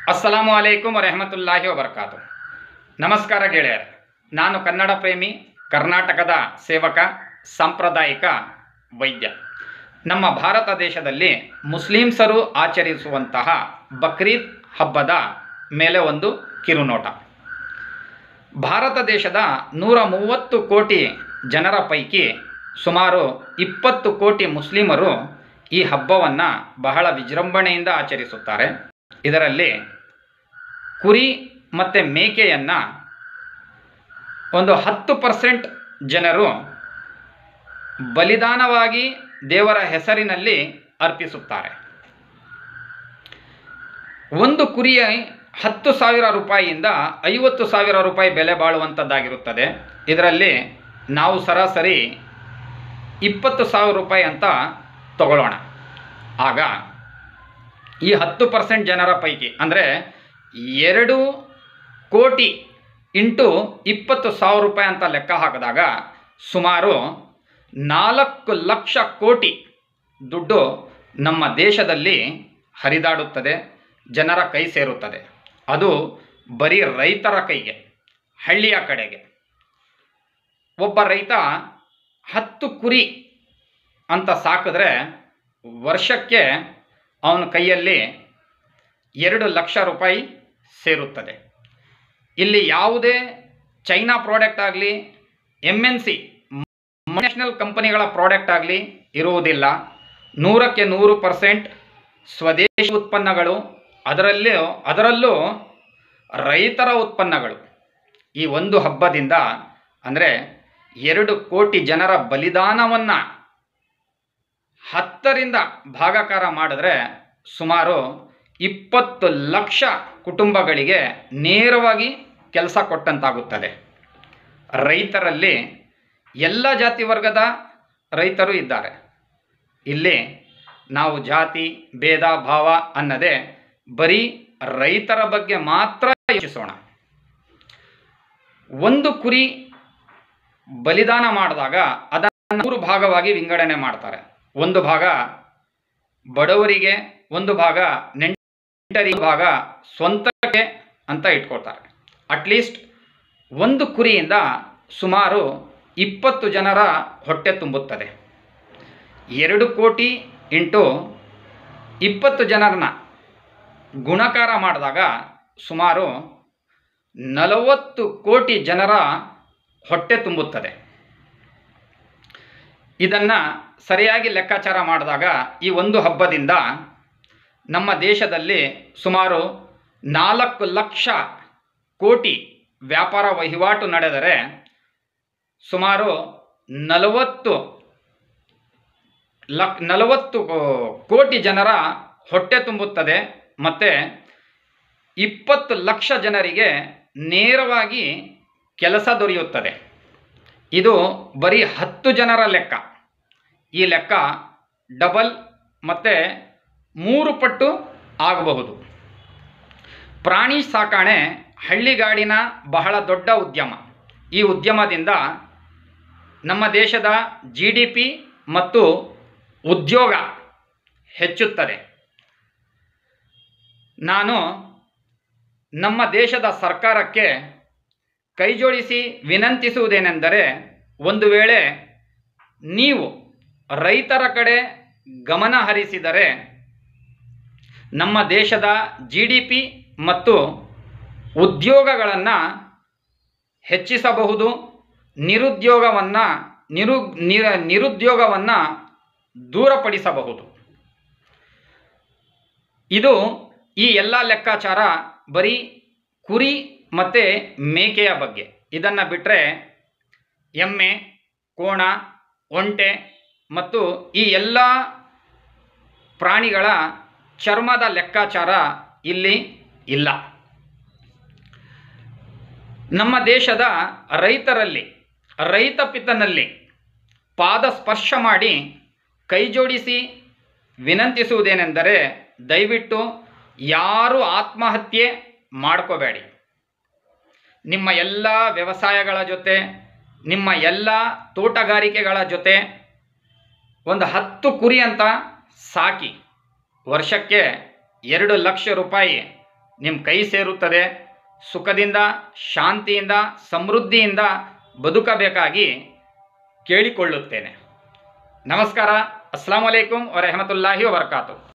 ಅಸ್ಸಲಾಮು ಅಲೈಕುಮ್ ವರಹಮತುಲ್ಲಾಹಿ ವಬರ್ಕಾತು ನಮಸ್ಕಾರ ಗೆಳೆಯರೆ ನಾನು ಕನ್ನಡ ಪ್ರೇಮಿ ಕರ್ನಾಟಕದ ಸೇವಕ ಸಾಂಪ್ರದಾಯಿಕ ವೈದ್ಯ ನಮ್ಮ ಭಾರತ ದೇಶದಲ್ಲಿ ಮುಸ್ಲಿಮ್ಸರು ಆಚರಿಸುವಂತಹ ಬಕ್ರೀದ್ ಹಬ್ಬದ ಮೇಲೆ ಒಂದು ಕಿರುನೋಟ ಭಾರತ ದೇಶದ ನೂರ ಮೂವತ್ತು ಕೋಟಿ ಜನರ ಪೈಕಿ ಸುಮಾರು ಇಪ್ಪತ್ತು ಕೋಟಿ ಮುಸ್ಲಿಮರು ಈ ಹಬ್ಬವನ್ನು ಬಹಳ ವಿಜೃಂಭಣೆಯಿಂದ ಆಚರಿಸುತ್ತಾರೆ ಇದರಲ್ಲಿ ಕುರಿ ಮತ್ತು ಮೇಕೆಯನ್ನು ಒಂದು ಹತ್ತು ಪರ್ಸೆಂಟ್ ಜನರು ಬಲಿದಾನವಾಗಿ ದೇವರ ಹೆಸರಿನಲ್ಲಿ ಅರ್ಪಿಸುತ್ತಾರೆ ಒಂದು ಕುರಿಯ ಹತ್ತು ಸಾವಿರ ರೂಪಾಯಿಯಿಂದ ಐವತ್ತು ಸಾವಿರ ರೂಪಾಯಿ ಬೆಲೆ ಬಾಳುವಂಥದ್ದಾಗಿರುತ್ತದೆ ಇದರಲ್ಲಿ ನಾವು ಸರಾಸರಿ ಇಪ್ಪತ್ತು ಸಾವಿರ ರೂಪಾಯಿ ಅಂತ ತಗೊಳ್ಳೋಣ ಆಗ ಈ ಹತ್ತು ಪರ್ಸೆಂಟ್ ಜನರ ಪೈಕಿ ಅಂದರೆ ಎರಡು ಕೋಟಿ ಇಂಟು ಇಪ್ಪತ್ತು ಸಾವಿರ ರೂಪಾಯಿ ಅಂತ ಲೆಕ್ಕ ಹಾಕಿದಾಗ ಸುಮಾರು ನಾಲ್ಕು ಲಕ್ಷ ಕೋಟಿ ದುಡ್ಡು ನಮ್ಮ ದೇಶದಲ್ಲಿ ಹರಿದಾಡುತ್ತದೆ ಜನರ ಕೈ ಸೇರುತ್ತದೆ ಅದು ಬರೀ ರೈತರ ಕೈಗೆ ಹಳ್ಳಿಯ ಕಡೆಗೆ ಒಬ್ಬ ರೈತ ಹತ್ತು ಕುರಿ ಅಂತ ಸಾಕಿದ್ರೆ ವರ್ಷಕ್ಕೆ ಅವನ ಕೈಯಲ್ಲಿ ಎರಡು ಲಕ್ಷ ರೂಪಾಯಿ ಸೇರುತ್ತದೆ ಇಲ್ಲಿ ಯಾವುದೇ ಚೈನಾ ಪ್ರಾಡಕ್ಟ್ ಆಗಲಿ ಎಮ್ ಎನ್ ಸಿ ನ್ಯಾಷನಲ್ ಕಂಪನಿಗಳ ಪ್ರಾಡಕ್ಟ್ ಆಗಲಿ ಇರುವುದಿಲ್ಲ ನೂರಕ್ಕೆ ನೂರು ಪರ್ಸೆಂಟ್ ಸ್ವದೇಶಿ ಉತ್ಪನ್ನಗಳು ಅದರಲ್ಲೂ ಅದರಲ್ಲೂ ರೈತರ ಉತ್ಪನ್ನಗಳು ಈ ಒಂದು ಹಬ್ಬದಿಂದ ಅಂದರೆ ಎರಡು ಕೋಟಿ ಜನರ ಬಲಿದಾನವನ್ನು ಹತ್ತರಿಂದ ಭಾಗಾಕಾರ ಮಾಡಿದ್ರೆ ಸುಮಾರು ಇಪ್ಪತ್ತು ಲಕ್ಷ ಕುಟುಂಬಗಳಿಗೆ ನೇರವಾಗಿ ಕೆಲಸ ಕೊಟ್ಟಂತಾಗುತ್ತದೆ ರೈತರಲ್ಲಿ ಎಲ್ಲ ಜಾತಿ ವರ್ಗದ ರೈತರು ಇದ್ದಾರೆ ಇಲ್ಲಿ ನಾವು ಜಾತಿ ಭೇದ ಭಾವ ಅನ್ನದೇ ಬರೀ ರೈತರ ಬಗ್ಗೆ ಮಾತ್ರ ಯೋಚಿಸೋಣ ಒಂದು ಕುರಿ ಬಲಿದಾನ ಮಾಡಿದಾಗ ಅದನ್ನು ಮೂರು ಭಾಗವಾಗಿ ವಿಂಗಡಣೆ ಮಾಡ್ತಾರೆ ಒಂದು ಭಾಗ ಬಡವರಿಗೆ ಒಂದು ಭಾಗ ನೆಂಟರಿಗೆ ಭಾಗ ಸ್ವಂತಕ್ಕೆ ಅಂತ ಇಟ್ಕೊಳ್ತಾರೆ ಅಟ್ಲೀಸ್ಟ್ ಒಂದು ಕುರಿಯಿಂದ ಸುಮಾರು ಇಪ್ಪತ್ತು ಜನರ ಹೊಟ್ಟೆ ತುಂಬುತ್ತದೆ ಎರಡು ಕೋಟಿ ಇಂಟು ಇಪ್ಪತ್ತು ಜನರನ್ನ ಗುಣಕಾರ ಮಾಡಿದಾಗ ಸುಮಾರು ನಲವತ್ತು ಕೋಟಿ ಜನರ ಹೊಟ್ಟೆ ತುಂಬುತ್ತದೆ ಇದನ್ನು ಸರಿಯಾಗಿ ಲೆಕ್ಕಾಚಾರ ಮಾಡಿದಾಗ ಈ ಒಂದು ಹಬ್ಬದಿಂದ ನಮ್ಮ ದೇಶದಲ್ಲಿ ಸುಮಾರು ನಾಲ್ಕು ಲಕ್ಷ ಕೋಟಿ ವ್ಯಾಪಾರ ವಹಿವಾಟು ನಡೆದರೆ ಸುಮಾರು ನಲವತ್ತು ಲಕ್ ನಲವತ್ತು ಕೋಟಿ ಜನರ ಹೊಟ್ಟೆ ತುಂಬುತ್ತದೆ ಮತ್ತು ಇಪ್ಪತ್ತು ಲಕ್ಷ ಜನರಿಗೆ ನೇರವಾಗಿ ಕೆಲಸ ದೊರೆಯುತ್ತದೆ ಇದು ಬರೀ ಹತ್ತು ಜನರ ಲೆಕ್ಕ ಈ ಲೆಕ್ಕ ಡಬಲ್ ಮತ್ತು ಮೂರು ಪಟ್ಟು ಆಗಬಹುದು ಪ್ರಾಣಿ ಸಾಕಾಣೆ ಹಳ್ಳಿಗಾಡಿನ ಬಹಳ ದೊಡ್ಡ ಉದ್ಯಮ ಈ ಉದ್ಯಮದಿಂದ ನಮ್ಮ ದೇಶದ ಜಿ ಡಿ ಪಿ ಮತ್ತು ಉದ್ಯೋಗ ಹೆಚ್ಚುತ್ತದೆ ನಾನು ನಮ್ಮ ದೇಶದ ಸರ್ಕಾರಕ್ಕೆ ಕೈಜೋಡಿಸಿ ವಿನಂತಿಸುವುದೇನೆಂದರೆ ಒಂದು ವೇಳೆ ನೀವು ರೈತರ ಕಡೆ ಗಮನ ಹರಿಸಿದರೆ ನಮ್ಮ ದೇಶದ ಜಿ ಡಿ ಪಿ ಮತ್ತು ಉದ್ಯೋಗಗಳನ್ನು ಹೆಚ್ಚಿಸಬಹುದು ನಿರುದ್ಯೋಗವನ್ನು ನಿರು ನಿರ ನಿರುದ್ಯೋಗವನ್ನು ದೂರಪಡಿಸಬಹುದು ಇದು ಈ ಎಲ್ಲ ಲೆಕ್ಕಾಚಾರ ಬರೀ ಕುರಿ ಮತ್ತು ಮೇಕೆಯ ಬಗ್ಗೆ ಇದನ್ನು ಬಿಟ್ಟರೆ ಎಮ್ಮೆ ಕೋಣ ಒಂಟೆ ಮತ್ತು ಈ ಎಲ್ಲ ಪ್ರಾಣಿಗಳ ಚರ್ಮದ ಲೆಕ್ಕಾಚಾರ ಇಲ್ಲಿ ಇಲ್ಲ ನಮ್ಮ ದೇಶದ ರೈತರಲ್ಲಿ ರೈತ ಪಿತನಲ್ಲಿ ಪಾದ ಸ್ಪರ್ಶ ಮಾಡಿ ಕೈ ಜೋಡಿಸಿ ವಿನಂತಿಸುವುದೇನೆಂದರೆ ದಯವಿಟ್ಟು ಯಾರು ಆತ್ಮಹತ್ಯೆ ಮಾಡ್ಕೋಬೇಡಿ ನಿಮ್ಮ ಎಲ್ಲ ವ್ಯವಸಾಯಗಳ ಜೊತೆ ನಿಮ್ಮ ಎಲ್ಲ ತೋಟಗಾರಿಕೆಗಳ ಜೊತೆ ಒಂದು ಹತ್ತು ಕುರಿ ಅಂತ ಸಾಕಿ ವರ್ಷಕ್ಕೆ ಎರಡು ಲಕ್ಷ ರೂಪಾಯಿ ನಿಮ್ಮ ಕೈ ಸೇರುತ್ತದೆ ಸುಖದಿಂದ ಶಾಂತಿಯಿಂದ ಸಮೃದ್ಧಿಯಿಂದ ಬದುಕಬೇಕಾಗಿ ಕೇಳಿಕೊಳ್ಳುತ್ತೇನೆ ನಮಸ್ಕಾರ ಅಸ್ಲಾಂ ವಲೈಕುಂ ವರಹಮತುಲ್ಲಾಹಿ ವಬರ್ಕಾತು